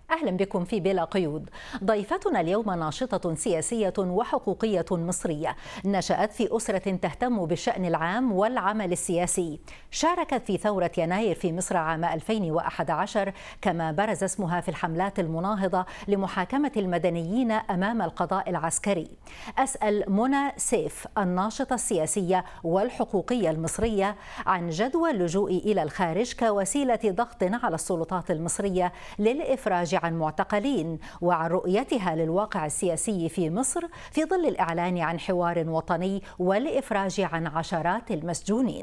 أهلا بكم في بلا قيود ضيفتنا اليوم ناشطة سياسية وحقوقية مصرية نشأت في أسرة تهتم بالشأن العام والعمل السياسي شاركت في ثورة يناير في مصر عام 2011 كما برز اسمها في الحملات المناهضة لمحاكمة المدنيين أمام القضاء العسكري أسأل منى سيف الناشطة السياسية والحقوقية المصرية عن جدوى اللجوء إلى الخارج كوسيلة ضغط على السلطات المصرية للإفراج عن معتقلين وعن رؤيتها للواقع السياسي في مصر في ظل الإعلان عن حوار وطني والإفراج عن عشرات المسجونين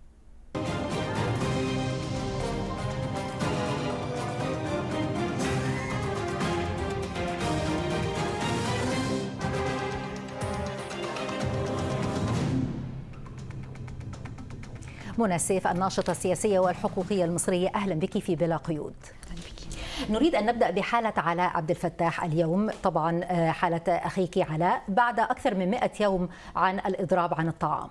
منى السيف الناشطة السياسية والحقوقية المصرية أهلا بك في بلا قيود نريد أن نبدأ بحالة علاء عبد الفتاح اليوم طبعا حالة أخيك علاء بعد أكثر من 100 يوم عن الإضراب عن الطعام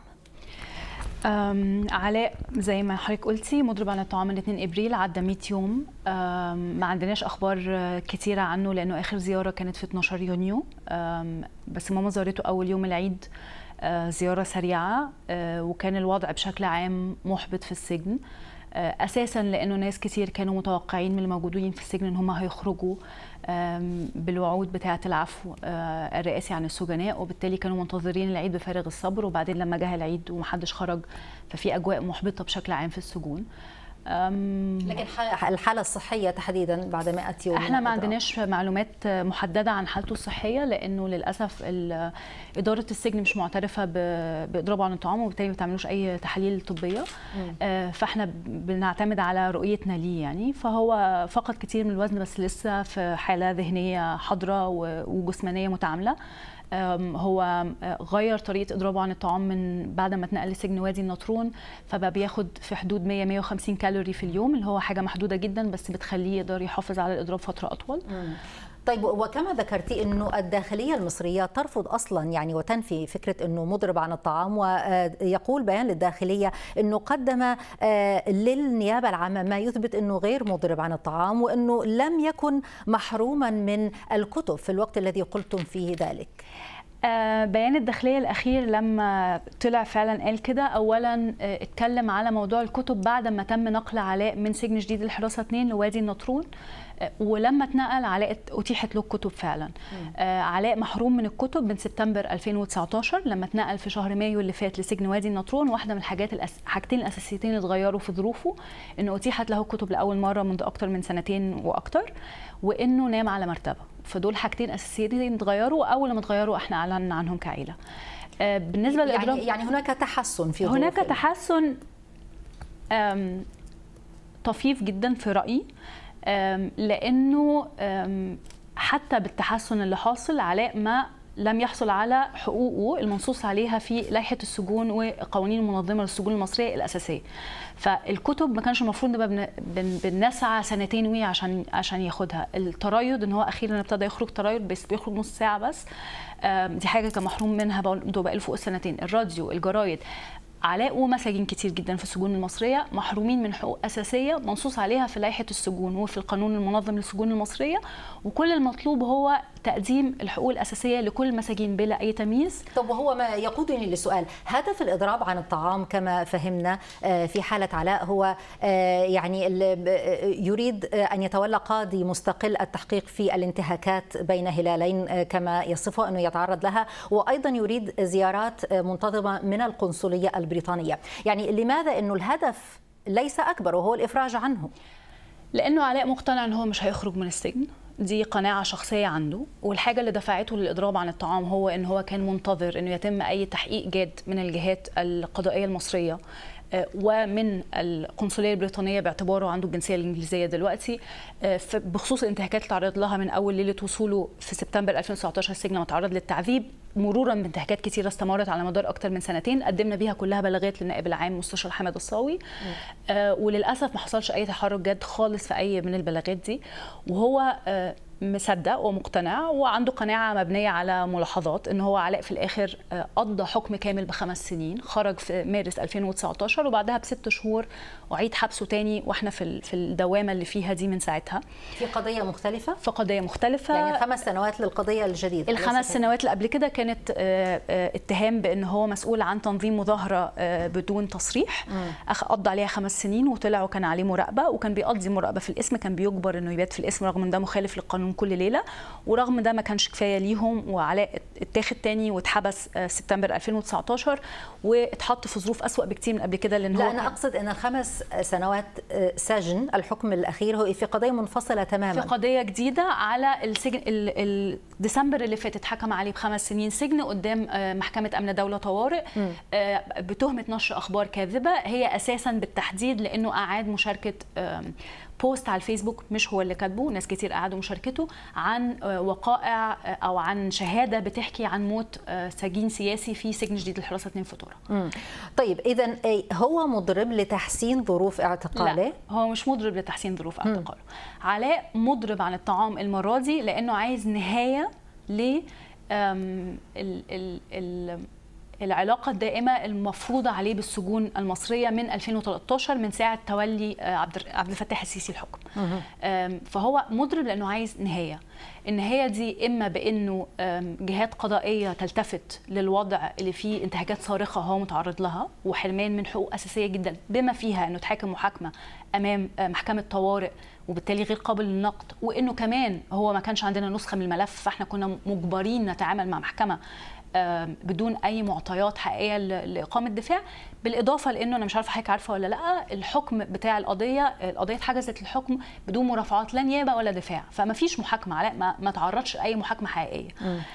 علاء زي ما حضرتك قلتي مضرب عن الطعام من 2 ابريل عدى 100 يوم ما عندناش اخبار كثيره عنه لانه اخر زياره كانت في 12 يونيو بس ماما زارته اول يوم العيد زياره سريعه وكان الوضع بشكل عام محبط في السجن اساسا لانه ناس كتير كانوا متوقعين من الموجودين في السجن ان هم هيخرجوا بالوعود بتاعه العفو الرئاسي عن السجناء وبالتالي كانوا منتظرين العيد بفارغ الصبر وبعدين لما جه العيد ومحدش خرج ففي اجواء محبطه بشكل عام في السجون لكن الحاله الصحيه تحديدا بعد 100 يوم احنا ما عندناش معلومات محدده عن حالته الصحيه لانه للاسف اداره السجن مش معترفه باضرابه عن الطعام وبالتالي ما بتعملوش اي تحاليل طبيه مم. فاحنا بنعتمد على رؤيتنا ليه يعني فهو فقد كتير من الوزن بس لسه في حاله ذهنيه حاضره وجسمانيه متعامله هو غير طريقه اضرابه عن الطعام من بعد ما اتنقل لسجن وادي النطرون فبقى بياخد في حدود 100 150 كالوري في اليوم اللي هو حاجه محدوده جدا بس بتخليه يقدر يحافظ على الاضراب فتره اطول مم. طيب وكما ذكرتي انه الداخليه المصريه ترفض اصلا يعني وتنفي فكره انه مضرب عن الطعام ويقول بيان للداخليه انه قدم للنيابه العامه ما يثبت انه غير مضرب عن الطعام وانه لم يكن محروما من الكتب في الوقت الذي قلتم فيه ذلك. بيان الداخليه الاخير لما طلع فعلا قال كده اولا اتكلم على موضوع الكتب بعد ما تم نقل علاء من سجن جديد الحراسه 2 لوادي النطرون ولما اتنقل علاء اتيحت له الكتب فعلا آه علاء محروم من الكتب من سبتمبر 2019 لما اتنقل في شهر مايو اللي فات لسجن وادي النطرون واحده من الحاجات الأس... حاجتين الاساسيتين اللي اتغيروا في ظروفه انه اتيحت له الكتب لاول مره منذ اكثر من سنتين واكثر وانه نام على مرتبه فدول حاجتين اساسيتين اتغيروا اول ما اتغيروا احنا اعلنا عنهم كعيله آه بالنسبه للاضراب يعني, يعني هناك تحسن في هناك تحسن طفيف جدا في رايي لانه حتى بالتحسن اللي حاصل علاء ما لم يحصل على حقوقه المنصوص عليها في لائحه السجون وقوانين المنظمه للسجون المصريه الاساسيه فالكتب ما كانش المفروض نبقى بنسعى سنتين وي عشان عشان ياخدها الترايض ان هو اخيرا ابتدى يخرج ترايض بس بيخرج نص ساعه بس دي حاجه كان محروم منها بقى فوق السنتين الراديو الجرايد علاء ومساجين كتير جدا في السجون المصريه محرومين من حقوق اساسيه منصوص عليها في لائحه السجون وفي القانون المنظم للسجون المصريه وكل المطلوب هو تقديم الحقوق الاساسيه لكل المساجين بلا اي تمييز طب وهو ما يقودني للسؤال هدف الاضراب عن الطعام كما فهمنا في حاله علاء هو يعني يريد ان يتولى قاضي مستقل التحقيق في الانتهاكات بين هلالين كما يصفه انه يتعرض لها وايضا يريد زيارات منتظمه من القنصليه البريطانيه يعني لماذا انه الهدف ليس اكبر وهو الافراج عنه لانه علاء مقتنع ان هو مش هيخرج من السجن دي قناعة شخصية عنده والحاجة اللي دفعته للإضراب عن الطعام هو إن هو كان منتظر إنه يتم أي تحقيق جاد من الجهات القضائية المصرية ومن القنصليه البريطانيه باعتباره عنده الجنسيه الانجليزيه دلوقتي بخصوص الانتهاكات اللي تعرض لها من اول ليله وصوله في سبتمبر 2019 السجن وتعرض للتعذيب مرورا بانتهاكات كثيره استمرت على مدار اكثر من سنتين قدمنا بيها كلها بلاغات للنائب العام مستشار حمد الصاوي آه وللاسف ما حصلش اي تحرك جاد خالص في اي من البلاغات دي وهو آه مصدق ومقتنع وعنده قناعه مبنيه على ملاحظات ان هو علاء في الاخر آه، قضى حكم كامل بخمس سنين خرج في مارس 2019 وبعدها بست شهور اعيد حبسه تاني واحنا في في الدوامه اللي فيها دي من ساعتها في قضيه مختلفه في قضيه مختلفه يعني خمس سنوات للقضيه الجديده الخمس سنوات اللي قبل كده كانت آه، آه، اتهام بان هو مسؤول عن تنظيم مظاهره بدون تصريح قضى عليها خمس سنين وطلع وكان عليه مراقبه وكان بيقضي مراقبه في الاسم كان بيجبر انه يبات في الاسم رغم ان ده مخالف للقانون كل ليله ورغم ده ما كانش كفايه ليهم وعلاء اتاخد تاني واتحبس آه، سبتمبر 2019 واتحط في ظروف اسوا بكتير من قبل كده لان لا انا اقصد ان الخمس سنوات آه، سجن الحكم الاخير هو في قضيه منفصله تماما في قضيه جديده على السجن ديسمبر اللي فات اتحكم عليه بخمس سنين سجن قدام آه، محكمه امن دوله طوارئ بتهمه نشر اخبار كاذبه هي اساسا بالتحديد لانه اعاد مشاركه بوست على الفيسبوك مش هو اللي كاتبه ناس كتير قعدوا مشاركته عن آه، وقائع آه، او عن شهاده بتحكي عن موت آه، سجين سياسي في سجن جديد الحراسه 2 فطوره طيب اذا هو مضرب لتحسين ظروف اعتقاله لا هو مش مضرب لتحسين ظروف اعتقاله علاء مضرب عن الطعام المره دي لانه عايز نهايه ل ال ال ال العلاقه الدائمه المفروضه عليه بالسجون المصريه من 2013 من ساعه تولي آه، عبد عبد الفتاح السيسي الحكم فهو مضرب لانه عايز نهايه النهايه دي اما بانه جهات قضائيه تلتفت للوضع اللي فيه انتهاكات صارخه هو متعرض لها وحرمان من حقوق اساسيه جدا بما فيها انه تحاكم محاكمه امام آه، محكمه طوارئ وبالتالي غير قابل للنقد وانه كمان هو ما كانش عندنا نسخه من الملف فاحنا كنا مجبرين نتعامل مع محكمه بدون اي معطيات حقيقيه لاقامه دفاع بالاضافه لانه انا مش عارفه حضرتك عارفه ولا لا الحكم بتاع القضيه القضيه اتحجزت الحكم بدون مرافعات لا نيابه ولا دفاع فما فيش محاكمه علاء ما, ما تعرضش لاي محاكمه حقيقيه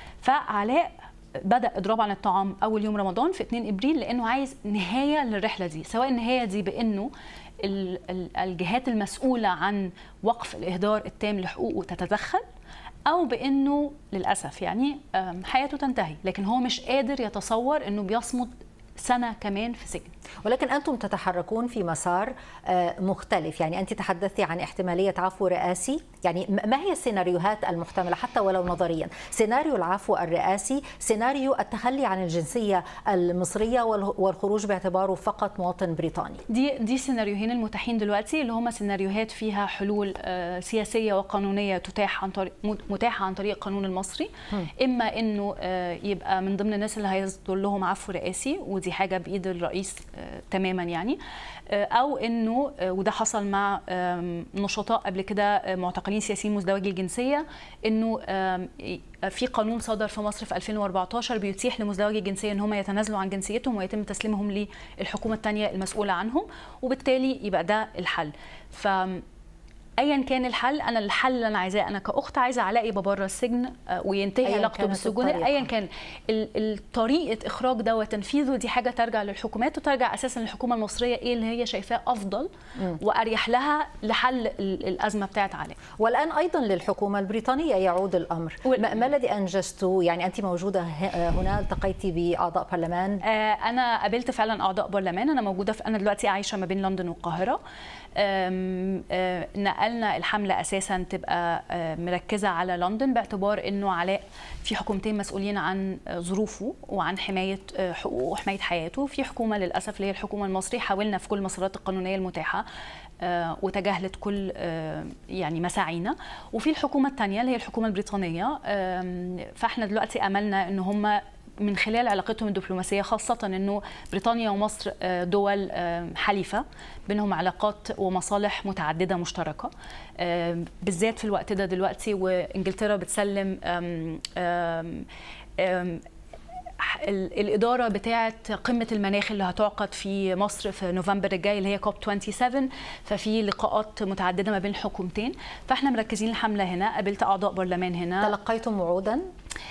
فعلاء بدا اضراب عن الطعام اول يوم رمضان في 2 ابريل لانه عايز نهايه للرحله دي سواء النهايه دي بانه الجهات المسؤوله عن وقف الاهدار التام لحقوقه تتدخل او بانه للاسف يعني حياته تنتهي لكن هو مش قادر يتصور انه بيصمد سنه كمان في سجن ولكن انتم تتحركون في مسار آه، مختلف يعني انت تحدثتي عن احتماليه عفو رئاسي يعني ما هي السيناريوهات المحتمله حتى ولو نظريا سيناريو العفو الرئاسي سيناريو التخلي عن الجنسيه المصريه والخروج باعتباره فقط مواطن بريطاني دي دي سيناريوهين المتاحين دلوقتي اللي هم سيناريوهات فيها حلول آه، سياسيه وقانونيه تتاح عن طريق متاحه عن طريق القانون المصري اما انه آه، يبقى من ضمن الناس اللي هيصدر لهم عفو رئاسي ودي حاجه بايد الرئيس تماما يعني آه، او انه آه، وده حصل مع نشطاء قبل كده آه، معتقلين سياسيين مزدوجي الجنسيه انه في قانون صدر في مصر في 2014 بيتيح لمزدوجي الجنسيه ان هم يتنازلوا عن جنسيتهم ويتم تسليمهم للحكومه الثانيه المسؤوله عنهم وبالتالي يبقى ده الحل ف ايا كان الحل انا الحل اللي انا عايزاه انا كاخت عايزه علاء يبقى بره السجن آه، وينتهي علاقته بالسجون ايا كان طريقه اخراج ده وتنفيذه دي حاجه ترجع للحكومات وترجع اساسا للحكومه المصريه ايه اللي هي شايفاه افضل م. واريح لها لحل الازمه بتاعت علاء والان ايضا للحكومه البريطانيه يعود الامر وال... ما الذي انجزته يعني انت موجوده هنا التقيتي باعضاء برلمان آه انا قابلت فعلا اعضاء برلمان انا موجوده في انا دلوقتي عايشه ما بين لندن والقاهره نقلنا الحمله اساسا تبقى مركزه على لندن باعتبار انه علاء في حكومتين مسؤولين عن ظروفه وعن حمايه حقوقه وحمايه حياته في حكومه للاسف اللي هي الحكومه المصريه حاولنا في كل المسارات القانونيه المتاحه وتجاهلت كل يعني مساعينا وفي الحكومه الثانيه اللي هي الحكومه البريطانيه فاحنا دلوقتي املنا ان هم من خلال علاقتهم الدبلوماسيه خاصه انه بريطانيا ومصر آه، دول آه، حليفه بينهم علاقات ومصالح متعدده مشتركه آه، بالذات في الوقت ده دلوقتي وانجلترا بتسلم الإدارة بتاعة قمة المناخ اللي هتعقد في مصر في نوفمبر الجاي اللي هي كوب 27 ففي لقاءات متعددة ما بين الحكومتين فاحنا مركزين الحملة هنا قابلت أعضاء برلمان هنا تلقيتم وعودا؟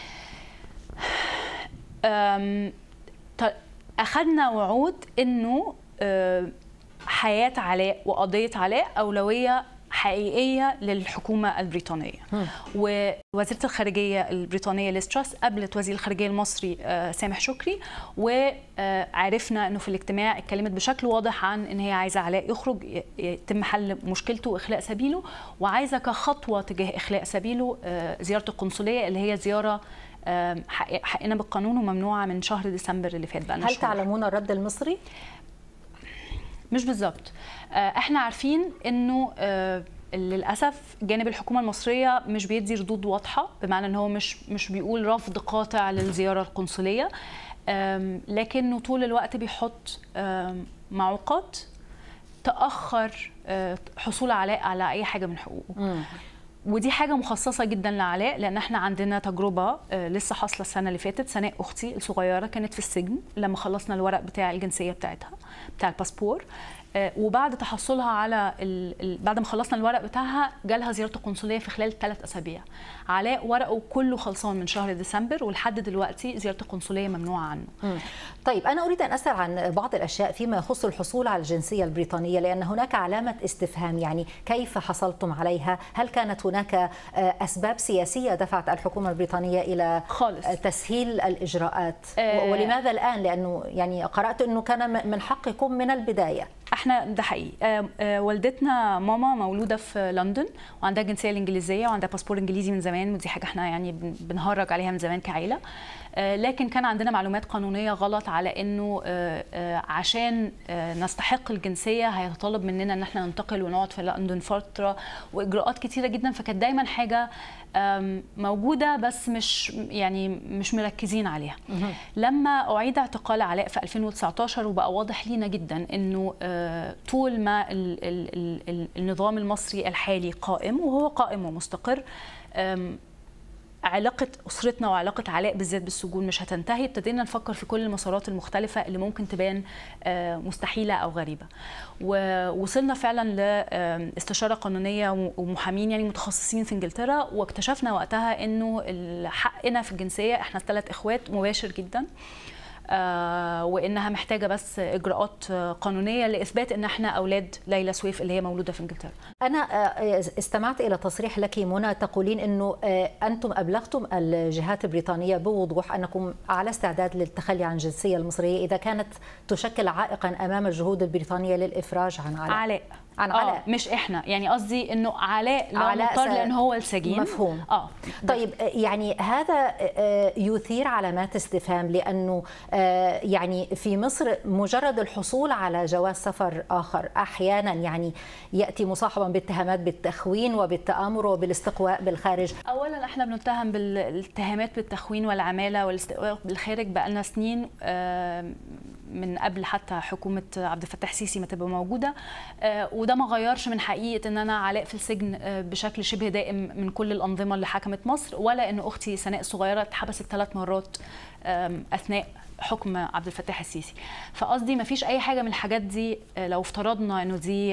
اخذنا وعود انه حياه علاء وقضيه علاء اولويه حقيقيه للحكومه البريطانيه ووزيره الخارجيه البريطانيه ليستراس قابلت وزير الخارجيه المصري سامح شكري وعرفنا انه في الاجتماع اتكلمت بشكل واضح عن ان هي عايزه علاء يخرج يتم حل مشكلته واخلاء سبيله وعايزه كخطوه تجاه اخلاء سبيله زياره القنصليه اللي هي زياره حقنا بالقانون وممنوعه من شهر ديسمبر اللي فات بقى هل تعلمون الرد المصري؟ مش بالظبط احنا عارفين انه للاسف جانب الحكومه المصريه مش بيدي ردود واضحه بمعنى ان هو مش مش بيقول رفض قاطع للزياره القنصليه لكنه طول الوقت بيحط معوقات تاخر حصول علاء على اي حاجه من حقوقه ودي حاجه مخصصه جدا لعلاء لان احنا عندنا تجربه لسه حاصله السنه اللي فاتت سناء اختي الصغيره كانت في السجن لما خلصنا الورق بتاع الجنسيه بتاعتها بتاع الباسبور وبعد تحصلها على ال... بعد ما خلصنا الورق بتاعها جالها زياره القنصليه في خلال ثلاث اسابيع علاء ورقه كله خلصان من شهر ديسمبر ولحد دلوقتي زياره القنصليه ممنوعه عنه م. طيب انا اريد ان اسال عن بعض الاشياء فيما يخص الحصول على الجنسيه البريطانيه لان هناك علامه استفهام يعني كيف حصلتم عليها هل كانت هناك اسباب سياسيه دفعت الحكومه البريطانيه الى خالص. تسهيل الاجراءات أه ولماذا الان لانه يعني قرات انه كان من حقكم من البدايه احنا ده حقيقي آه آه والدتنا ماما مولوده في لندن وعندها الجنسيه الانجليزيه وعندها باسبور انجليزي من زمان ودي حاجه احنا يعني بنهرج عليها من زمان كعيله آه لكن كان عندنا معلومات قانونيه غلط على انه عشان نستحق الجنسيه هيتطلب مننا ان احنا ننتقل ونقعد في لندن فتره واجراءات كتيره جدا فكانت دايما حاجه موجوده بس مش يعني مش مركزين عليها لما اعيد اعتقال علاء في 2019 وبقى واضح لينا جدا انه طول ما ال ال ال النظام المصري الحالي قائم وهو قائم ومستقر علاقة أسرتنا وعلاقة علاء بالذات بالسجون مش هتنتهي ابتدينا نفكر في كل المسارات المختلفة اللي ممكن تبان مستحيلة أو غريبة ووصلنا فعلا لاستشارة قانونية ومحامين يعني متخصصين في انجلترا واكتشفنا وقتها انه حقنا في الجنسية احنا ثلاث اخوات مباشر جدا آه وانها محتاجه بس اجراءات قانونيه لاثبات ان احنا اولاد ليلى سويف اللي هي مولوده في انجلترا. انا استمعت الى تصريح لك منى تقولين انه انتم ابلغتم الجهات البريطانيه بوضوح انكم على استعداد للتخلي عن الجنسيه المصريه اذا كانت تشكل عائقا امام الجهود البريطانيه للافراج عن علاء. علاء عن علاء آه مش احنا يعني قصدي انه علاء لا علاء مضطر لان هو السجين مفهوم اه طيب يعني هذا يثير علامات استفهام لانه يعني في مصر مجرد الحصول على جواز سفر اخر احيانا يعني ياتي مصاحبا باتهامات بالتخوين وبالتامر وبالاستقواء بالخارج اولا احنا بنتهم بالاتهامات بالتخوين والعماله والاستقواء بالخارج بقالنا سنين من قبل حتى حكومه عبد الفتاح السيسي ما تبقى موجوده وده ما غيرش من حقيقه ان انا علاء في السجن بشكل شبه دائم من كل الانظمه اللي حكمت مصر ولا ان اختي سناء الصغيره اتحبست ثلاث مرات اثناء حكم عبد الفتاح السيسي فقصدي ما فيش اي حاجه من الحاجات دي لو افترضنا انه دي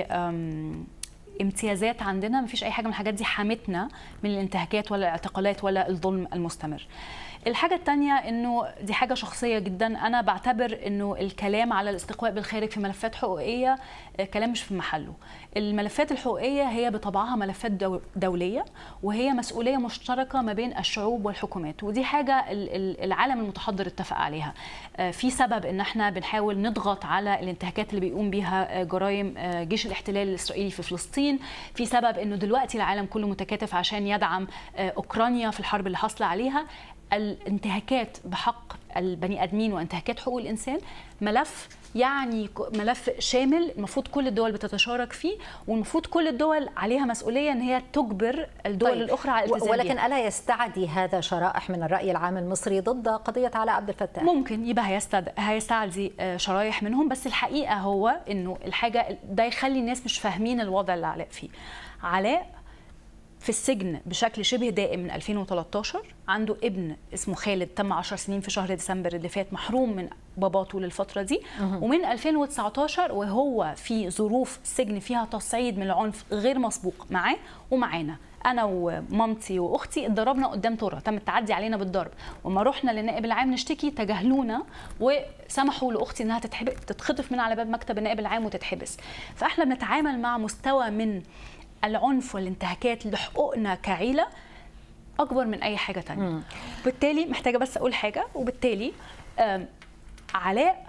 امتيازات عندنا ما فيش اي حاجه من الحاجات دي حامتنا من الانتهاكات ولا الاعتقالات ولا الظلم المستمر الحاجة الثانية انه دي حاجة شخصية جدا انا بعتبر انه الكلام على الاستقواء بالخارج في ملفات حقوقية كلام مش في محله الملفات الحقوقية هي بطبعها ملفات دولية وهي مسؤولية مشتركة ما بين الشعوب والحكومات ودي حاجة العالم المتحضر اتفق عليها في سبب ان احنا بنحاول نضغط على الانتهاكات اللي بيقوم بيها جرائم جيش الاحتلال الاسرائيلي في فلسطين في سبب انه دلوقتي العالم كله متكاتف عشان يدعم اوكرانيا في الحرب اللي حاصله عليها الانتهاكات بحق البني ادمين وانتهاكات حقوق الانسان ملف يعني ملف شامل المفروض كل الدول بتتشارك فيه والمفروض كل الدول عليها مسؤوليه ان هي تجبر الدول طيب. الاخرى على الالتزام ولكن الا يستعدي هذا شرائح من الراي العام المصري ضد قضيه علاء عبد الفتاح ممكن يبقى هيستد... هيستعدي شرايح منهم بس الحقيقه هو انه الحاجه ده يخلي الناس مش فاهمين الوضع اللي علاء فيه علاء في السجن بشكل شبه دائم من 2013 عنده ابن اسمه خالد تم 10 سنين في شهر ديسمبر اللي فات محروم من باباه طول الفتره دي ومن 2019 وهو في ظروف سجن فيها تصعيد من العنف غير مسبوق معاه ومعانا انا ومامتي واختي اتضربنا قدام طرة تم التعدي علينا بالضرب وما رحنا للنائب العام نشتكي تجاهلونا وسمحوا لاختي انها تتخطف من على باب مكتب النائب العام وتتحبس فاحنا بنتعامل مع مستوى من العنف والانتهاكات لحقوقنا كعيله اكبر من اي حاجه تانية بالتالي محتاجه بس اقول حاجه وبالتالي آم، علاء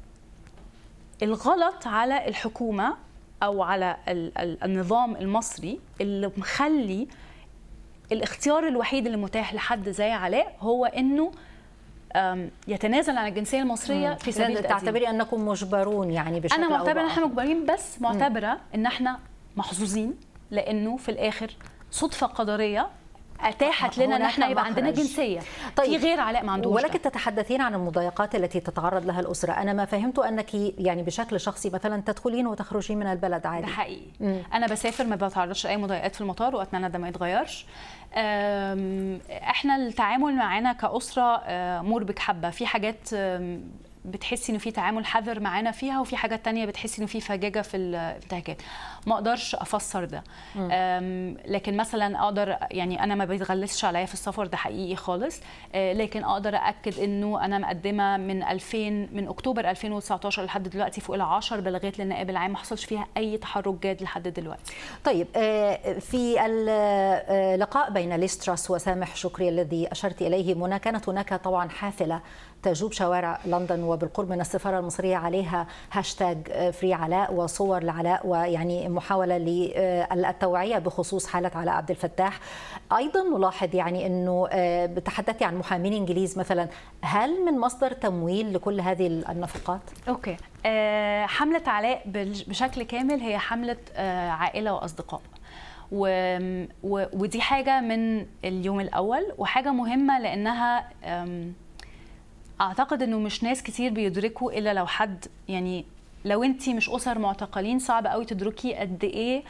الغلط على الحكومه او على ال- ال- النظام المصري اللي مخلي الاختيار الوحيد اللي متاح لحد زي علاء هو انه آم، يتنازل عن الجنسيه المصريه في سبيل إذن التقديم. تعتبري انكم مجبرون يعني بشكل انا أو معتبره ان احنا بآخر. مجبرين بس معتبره ان احنا محظوظين لانه في الاخر صدفه قدريه اتاحت لنا ان هناك احنا يبقى عندنا مخرج. جنسيه طيب. في غير علاء ما عندوش ولكن ده. تتحدثين عن المضايقات التي تتعرض لها الأسرة أنا ما فهمت أنك يعني بشكل شخصي مثلا تدخلين وتخرجين من البلد ده عادي حقيقي انا بسافر ما بتعرضش لاي مضايقات في المطار واتمنى ده ما يتغيرش أم، احنا التعامل معانا كاسره آه، مربك حبه في حاجات آم، بتحسي انه في تعامل حذر معانا فيها وفي حاجات تانية بتحسي انه في فجاجه في الانتهاكات ما اقدرش افسر ده أم، لكن مثلا اقدر يعني انا ما بيتغلسش عليا في السفر ده حقيقي خالص آه، لكن اقدر اكد انه انا مقدمه من 2000 من اكتوبر 2019 لحد دلوقتي فوق ال 10 بلاغات للنائب العام ما حصلش فيها اي تحرك جاد لحد دلوقتي طيب آه، في اللقاء بين ليستراس وسامح شكري الذي أشرت إليه منى كانت هناك طبعا حافلة تجوب شوارع لندن وبالقرب من السفارة المصرية عليها هاشتاج فري علاء وصور لعلاء ويعني محاولة للتوعية بخصوص حالة علاء عبد الفتاح أيضا نلاحظ يعني أنه آه، تحدثي عن محامين إنجليز مثلا هل من مصدر تمويل لكل هذه النفقات؟ اوكي آه، حمله علاء بال- بشكل كامل هي حمله آه، عائله واصدقاء و... و... ودي حاجه من اليوم الاول وحاجه مهمه لانها آم، اعتقد انه مش ناس كتير بيدركوا الا لو حد يعني لو انت مش اسر معتقلين صعب قوي تدركي قد ايه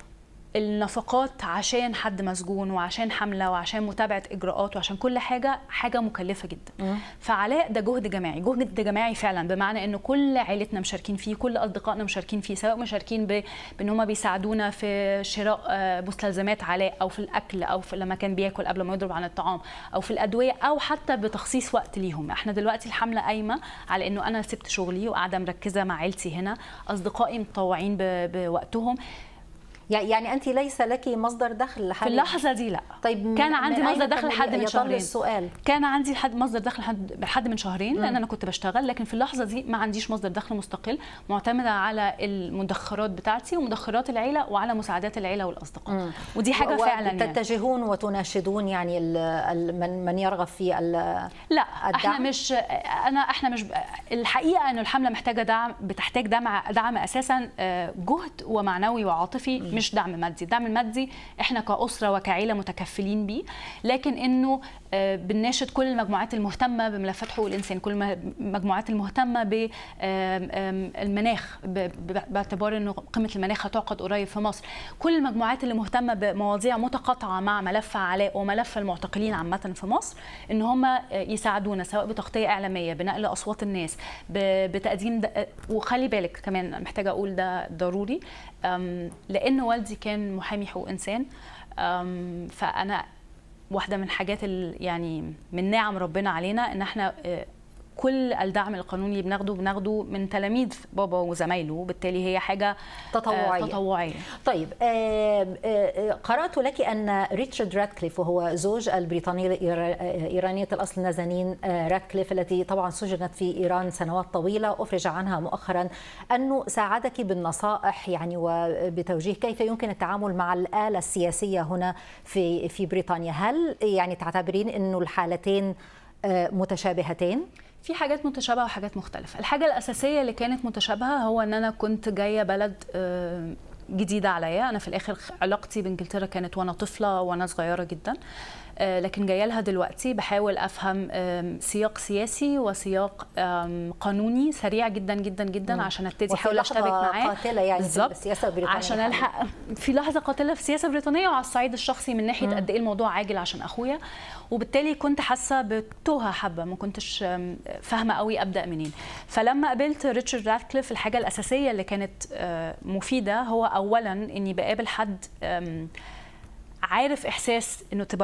النفقات عشان حد مسجون وعشان حمله وعشان متابعه اجراءات وعشان كل حاجه حاجه مكلفه جدا فعلاء ده جهد جماعي جهد جماعي فعلا بمعنى انه كل عيلتنا مشاركين فيه كل اصدقائنا مشاركين فيه سواء مشاركين ب... بان هم بيساعدونا في شراء آه، مستلزمات علاء او في الاكل او في لما كان بياكل قبل ما يضرب عن الطعام او في الادويه او حتى بتخصيص وقت ليهم احنا دلوقتي الحمله قايمه على انه انا سبت شغلي وقاعده مركزه مع عيلتي هنا اصدقائي متطوعين ب... بوقتهم يعني أنت ليس لك مصدر دخل في لحالك اللحظه دي لا طيب كان من- عندي من مصدر أين دخل تم- لحد من يطل شهرين السؤال كان عندي لحد مصدر دخل لحد لحد من شهرين لان انا كنت بشتغل لكن في اللحظه دي ما عنديش مصدر دخل مستقل معتمده على المدخرات بتاعتي ومدخرات العيله وعلى مساعدات العيله والاصدقاء ودي حاجه فعلا يعني. تتجهون وتناشدون يعني ال- ال- من من يرغب في ال- لا احنا الدعم؟ مش انا احنا مش الحقيقه انه الحمله محتاجه دعم بتحتاج دعم دعم اساسا آه، جهد ومعنوي وعاطفي مش دعم مادي الدعم المادي احنا كاسره وكعيله متكفلين بيه لكن انه آه، بنناشد كل المجموعات المهتمه بملفات حقوق الانسان كل الم- المجموعات المهتمه بالمناخ باعتبار انه قمه المناخ هتعقد قريب في مصر كل المجموعات اللي مهتمه بمواضيع متقاطعه مع ملف علاء وملف المعتقلين عامه في مصر ان هم يساعدونا سواء بتغطيه اعلاميه بنقل اصوات الناس ب- بتقديم د- وخلي بالك كمان محتاجه اقول ده ضروري أم، لان والدي كان محامي حقوق انسان أم، فانا واحده من حاجات ال- يعني من نعم ربنا علينا ان احنا آه، كل الدعم القانوني اللي بناخده بناخده من تلاميذ بابا وزمايله وبالتالي هي حاجه آه، تطوعية. تطوعيه طيب آه، آه، قرأت لك أن ريتشارد راتكليف وهو زوج البريطانية الإيرا- آه، إيرانية الأصل نازنين آه، راتكليف التي طبعا سجنت في إيران سنوات طويلة أفرج عنها مؤخرا أنه ساعدك بالنصائح يعني وبتوجيه كيف يمكن التعامل مع الآلة السياسية هنا في في بريطانيا هل يعني تعتبرين أنه الحالتين آه، متشابهتين؟ في حاجات متشابهه وحاجات مختلفه الحاجه الاساسيه اللي كانت متشابهه هو ان انا كنت جايه بلد آه، جديده عليا انا في الاخر علاقتي بانجلترا كانت وانا طفله وانا صغيره جدا آه، لكن جايه لها دلوقتي بحاول افهم آم، سياق سياسي وسياق آم، قانوني سريع جدا جدا جدا عشان ابتدي وفي احاول اشتبك لحظة معاه قاتلة يعني في بالظبط. السياسة البريطانية عشان الحق في لحظه قاتله في السياسه البريطانيه وعلى الصعيد الشخصي من ناحيه قد ايه الموضوع عاجل عشان اخويا وبالتالي كنت حاسه بتوهه حبه ما كنتش آم، فاهمه قوي ابدا منين فلما قابلت ريتشارد راتكليف الحاجه الاساسيه اللي كانت آه، مفيده هو اولا اني بقابل حد آم، عارف احساس انه تبقى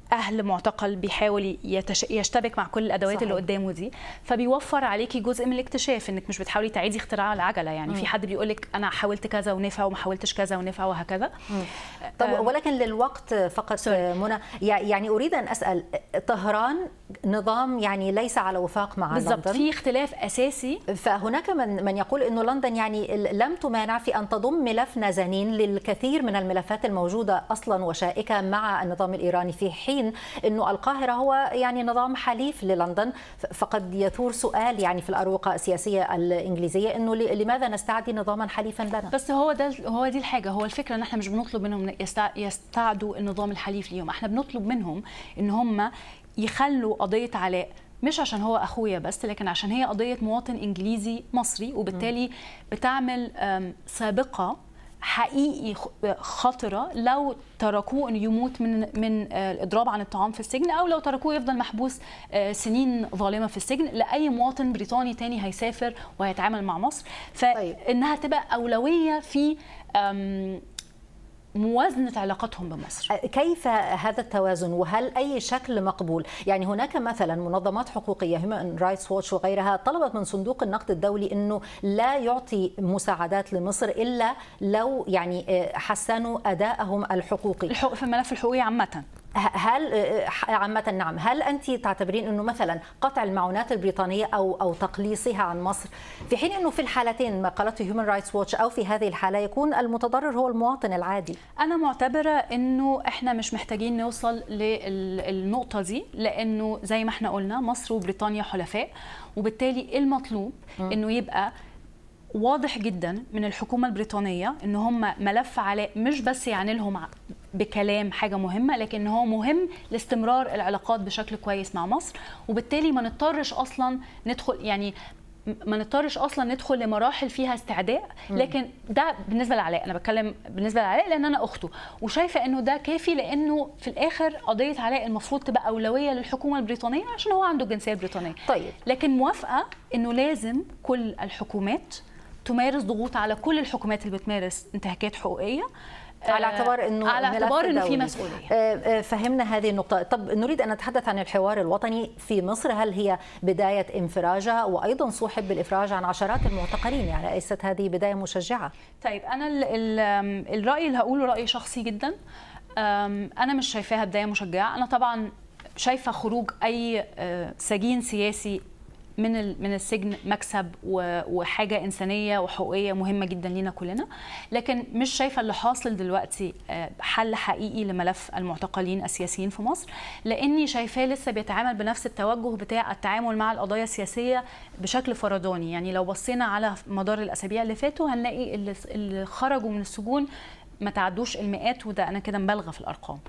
اهل معتقل بيحاول يتش... يشتبك مع كل الادوات صحيح. اللي قدامه دي فبيوفر عليكي جزء من الاكتشاف انك مش بتحاولي تعيدي اختراع العجله يعني م. في حد بيقول لك انا حاولت كذا ونفع وما حاولتش كذا ونفع وهكذا طب ولكن للوقت فقط منى يعني اريد ان اسال طهران نظام يعني ليس على وفاق مع بالضبط في اختلاف اساسي فهناك من من يقول انه لندن يعني لم تمانع في ان تضم ملف نازنين للكثير من الملفات الموجوده اصلا وشائكه مع النظام الايراني في حين انه القاهره هو يعني نظام حليف للندن فقد يثور سؤال يعني في الاروقه السياسيه الانجليزيه انه لماذا نستعدي نظاما حليفا لنا بس هو ده هو دي الحاجه هو الفكره ان احنا مش بنطلب منهم يستعدوا النظام الحليف ليهم احنا بنطلب منهم ان هم يخلوا قضيه علاء مش عشان هو اخويا بس لكن عشان هي قضيه مواطن انجليزي مصري وبالتالي بتعمل سابقه حقيقي خطره لو تركوه انه يموت من من الاضراب عن الطعام في السجن او لو تركوه يفضل محبوس سنين ظالمه في السجن لاي مواطن بريطاني تاني هيسافر وهيتعامل مع مصر فانها تبقى اولويه في موازنة علاقتهم بمصر كيف هذا التوازن وهل أي شكل مقبول يعني هناك مثلا منظمات حقوقية هيومن رايتس ووتش وغيرها طلبت من صندوق النقد الدولي أنه لا يعطي مساعدات لمصر إلا لو يعني حسنوا أدائهم الحقوقي الحقوق في الملف الحقوقي عامة هل عامة نعم هل أنت تعتبرين أنه مثلا قطع المعونات البريطانية أو أو تقليصها عن مصر في حين أنه في الحالتين ما قالته هيومن رايتس ووتش أو في هذه الحالة يكون المتضرر هو المواطن العادي أنا معتبرة أنه إحنا مش محتاجين نوصل للنقطة دي لأنه زي ما إحنا قلنا مصر وبريطانيا حلفاء وبالتالي المطلوب أنه يبقى واضح جدا من الحكومه البريطانيه ان هم ملف علاء مش بس يعني لهم بكلام حاجه مهمه لكن هو مهم لاستمرار العلاقات بشكل كويس مع مصر وبالتالي ما نضطرش اصلا ندخل يعني ما نضطرش اصلا ندخل لمراحل فيها استعداء لكن ده بالنسبه لعلاء انا بتكلم بالنسبه لعلاء لان انا اخته وشايفه انه ده كافي لانه في الاخر قضيه علاء المفروض تبقى اولويه للحكومه البريطانيه عشان هو عنده الجنسيه البريطانيه طيب لكن موافقه انه لازم كل الحكومات تمارس ضغوط على كل الحكومات اللي بتمارس انتهاكات حقوقيه على اعتبار انه على اعتبار انه في مسؤوليه فهمنا هذه النقطه طب نريد ان نتحدث عن الحوار الوطني في مصر هل هي بدايه انفراجه وايضا صوحب بالافراج عن عشرات المعتقلين يعني ليست هذه بدايه مشجعه طيب انا ال ال الراي اللي هقوله راي شخصي جدا انا مش شايفاها بدايه مشجعه انا طبعا شايفه خروج اي سجين سياسي من من السجن مكسب وحاجه انسانيه وحقوقيه مهمه جدا لينا كلنا لكن مش شايفه اللي حاصل دلوقتي حل حقيقي لملف المعتقلين السياسيين في مصر لاني شايفاه لسه بيتعامل بنفس التوجه بتاع التعامل مع القضايا السياسيه بشكل فرداني يعني لو بصينا على مدار الاسابيع اللي فاتوا هنلاقي اللي خرجوا من السجون ما تعدوش المئات وده انا كده مبالغه في الارقام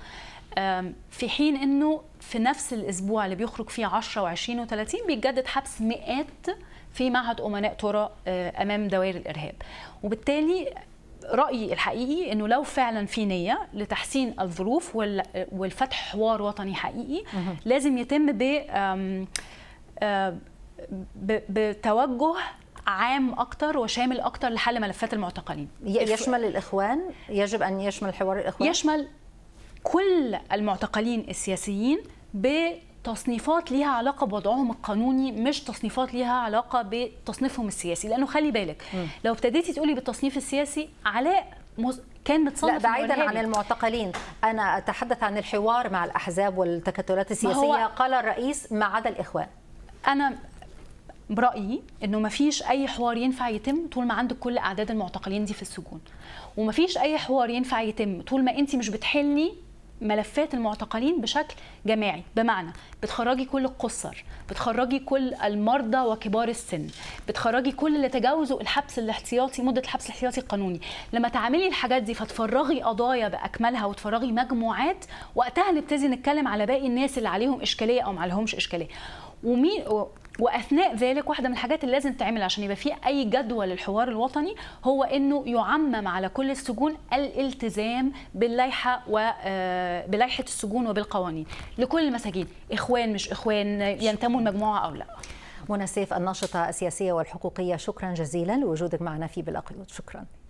في حين انه في نفس الاسبوع اللي بيخرج فيه 10 و20 و30 بيتجدد حبس مئات في معهد امناء ترى امام دوائر الارهاب وبالتالي رايي الحقيقي انه لو فعلا في نيه لتحسين الظروف والفتح حوار وطني حقيقي لازم يتم ب بتوجه عام اكتر وشامل اكتر لحل ملفات المعتقلين يشمل الاخوان يجب ان يشمل حوار الاخوان يشمل كل المعتقلين السياسيين بتصنيفات ليها علاقه بوضعهم القانوني مش تصنيفات ليها علاقه بتصنيفهم السياسي لانه خلي بالك م. لو ابتديتي تقولي بالتصنيف السياسي علاء مز... كان متصنف لا بعيدا عن المعتقلين انا اتحدث عن الحوار مع الاحزاب والتكتلات السياسيه قال الرئيس ما عدا الاخوان انا برايي انه ما فيش اي حوار ينفع يتم طول ما عندك كل اعداد المعتقلين دي في السجون وما فيش اي حوار ينفع يتم طول ما انت مش بتحلي ملفات المعتقلين بشكل جماعي بمعنى بتخرجي كل القُصّر بتخرجي كل المرضى وكبار السن بتخرجي كل اللي تجاوزوا الحبس الاحتياطي مده الحبس الاحتياطي القانوني لما تعملي الحاجات دي فتفرغي قضايا باكملها وتفرغي مجموعات وقتها نبتدي نتكلم على باقي الناس اللي عليهم اشكاليه او ما عليهمش اشكاليه ومين واثناء ذلك واحده من الحاجات اللي لازم تعمل عشان يبقى في اي جدوى للحوار الوطني هو انه يعمم على كل السجون الالتزام باللائحه وبلائحه السجون وبالقوانين لكل المساجين اخوان مش اخوان ينتموا لمجموعه او لا منى سيف الناشطه السياسيه والحقوقيه شكرا جزيلا لوجودك معنا في بلا قيود شكرا